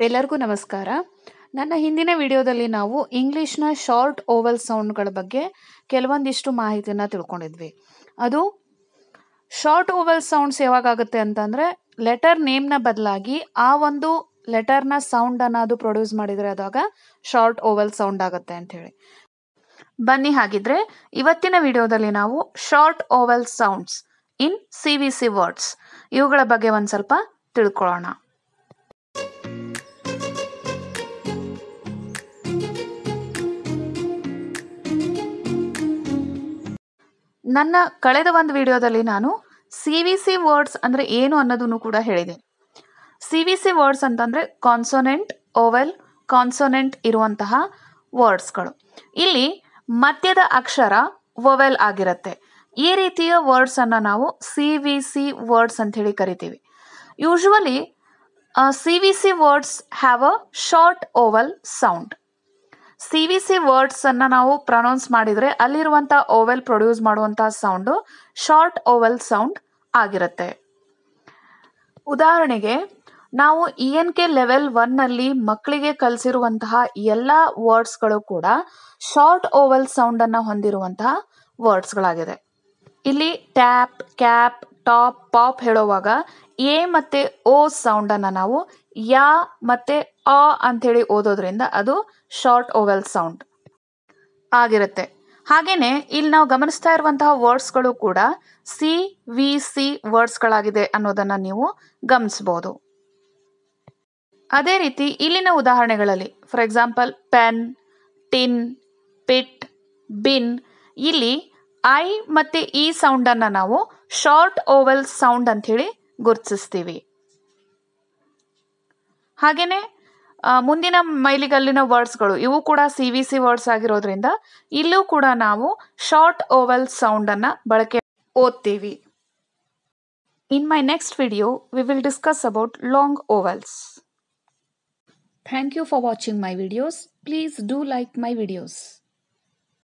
ಎಲ್ಲರಿಗೂ ನಮಸ್ಕಾರ ನನ್ನ ಹಿಂದಿನ ವಿಡಿಯೋದಲ್ಲಿ ನಾವು ಇಂಗ್ಲಿಷ್ನ ಶಾರ್ಟ್ ಓವಲ್ ಸೌಂಡ್ಗಳ ಬಗ್ಗೆ ಕೆಲವೊಂದಿಷ್ಟು ಮಾಹಿತಿನ ತಿಳ್ಕೊಂಡಿದ್ವಿ ಅದು ಶಾರ್ಟ್ ಓವಲ್ ಸೌಂಡ್ಸ್ ಯಾವಾಗ ಆಗುತ್ತೆ ಅಂತಂದರೆ ಲೆಟರ್ ನೇಮ್ನ ಬದಲಾಗಿ ಆ ಒಂದು ಲೆಟರ್ನ ಸೌಂಡ್ ಅದು ಪ್ರೊಡ್ಯೂಸ್ ಮಾಡಿದರೆ ಅದಾಗ ಶಾರ್ಟ್ ಓವಲ್ ಸೌಂಡ್ ಆಗುತ್ತೆ ಅಂಥೇಳಿ ಬನ್ನಿ ಹಾಗಿದ್ರೆ ಇವತ್ತಿನ ವಿಡಿಯೋದಲ್ಲಿ ನಾವು short vowel sounds in C V C words ಇವುಗಳ ಬಗ್ಗೆ ಒಂದು ಸ್ವಲ್ಪ ತಿಳ್ಕೊಳ್ಳೋಣ ನನ್ನ ಕಳೆದ ಒಂದು ವಿಡಿಯೋದಲ್ಲಿ ನಾನು ಸಿ ವಿ ಸಿ ವರ್ಡ್ಸ್ ಅಂದರೆ ಏನು ಅನ್ನೋದನ್ನು ಕೂಡ ಹೇಳಿದೆ ಸಿ ವಿ ಸಿ ವರ್ಡ್ಸ್ ಅಂತಂದರೆ ಕಾನ್ಸೋನೆಂಟ್ ಓವೆಲ್ ಕಾನ್ಸೋನೆಂಟ್ ಇರುವಂತಹ ವರ್ಡ್ಸ್ಗಳು ಇಲ್ಲಿ ಮಧ್ಯದ ಅಕ್ಷರ ವೊವೆಲ್ ಆಗಿರುತ್ತೆ ಈ ರೀತಿಯ ವರ್ಡ್ಸನ್ನು ನಾವು ಸಿ ವಿ ಸಿ ವರ್ಡ್ಸ್ ಅಂತ ಹೇಳಿ ಕರಿತೀವಿ usually C V C words have a short vowel sound C V C ವರ್ಡ್ಸನ್ನು ನಾವು ಪ್ರೊನೌನ್ಸ್ ಮಾಡಿದರೆ ಅಲ್ಲಿರುವಂಥ ಓವೆಲ್ ಪ್ರೊಡ್ಯೂಸ್ ಮಾಡುವಂಥ ಸೌಂಡು ಶಾರ್ಟ್ ಓವೆಲ್ ಸೌಂಡ್ ಆಗಿರುತ್ತೆ ಉದಾಹರಣೆಗೆ ನಾವು ಇ ಎನ್ ಕೆ ಲೆವೆಲ್ ಒನ್ನಲ್ಲಿ ಮಕ್ಕಳಿಗೆ ಕಲಿಸಿರುವಂತಹ ಎಲ್ಲ ವರ್ಡ್ಸ್ಗಳು ಕೂಡ ಶಾರ್ಟ್ ಓವೆಲ್ ಸೌಂಡನ್ನು ಹೊಂದಿರುವಂತಹ ವರ್ಡ್ಸ್ಗಳಾಗಿದೆ ಇಲ್ಲಿ ಟ್ಯಾಪ್ ಕ್ಯಾಪ್ ಟಾಪ್ ಪಾಪ್ ಹೇಳುವಾಗ ಎ ಮತ್ತು ಓ ಸೌಂಡನ್ನು ನಾವು ಯಾ ಮತ್ತು ಅ ಅಂಥೇಳಿ ಓದೋದ್ರಿಂದ ಅದು ಶಾರ್ಟ್ ಓವೆಲ್ ಸೌಂಡ್ ಆಗಿರುತ್ತೆ ಹಾಗೆಯೇ ಇಲ್ಲಿ ನಾವು ಗಮನಿಸ್ತಾ ಇರುವಂತಹ ವರ್ಡ್ಸ್ಗಳು ಕೂಡ ಸಿ ವಿ ಸಿ ವರ್ಡ್ಸ್ಗಳಾಗಿದೆ ಅನ್ನೋದನ್ನು ನೀವು ಗಮನಿಸ್ಬೋದು ಅದೇ ರೀತಿ ಇಲ್ಲಿನ ಉದಾಹರಣೆಗಳಲ್ಲಿ for example pen tin pit bin ಇಲ್ಲಿ ಐ ಮತ್ತು ಈ ಸೌಂಡನ್ನು ನಾವು ಶಾರ್ಟ್ ಓವೆಲ್ ಸೌಂಡ್ ಅಂಥೇಳಿ ಗುರುತಿಸ್ತೀವಿ ಹಾಗೆಯೇ ಮುಂದಿನ ಮೈಲಿಗಲ್ಲಿನ ವರ್ಡ್ಸ್ಗಳು ಇವು ಕೂಡ ಸಿ ವಿ ಸಿ ವರ್ಡ್ಸ್ ಆಗಿರೋದ್ರಿಂದ ಇಲ್ಲೂ ಕೂಡ ನಾವು ಶಾರ್ಟ್ ಓವೆಲ್ ಸೌಂಡನ್ನು ಬಳಕೆ ಓದ್ತೀವಿ in my next video we will discuss about long vowels thank you for watching my videos please do like my videos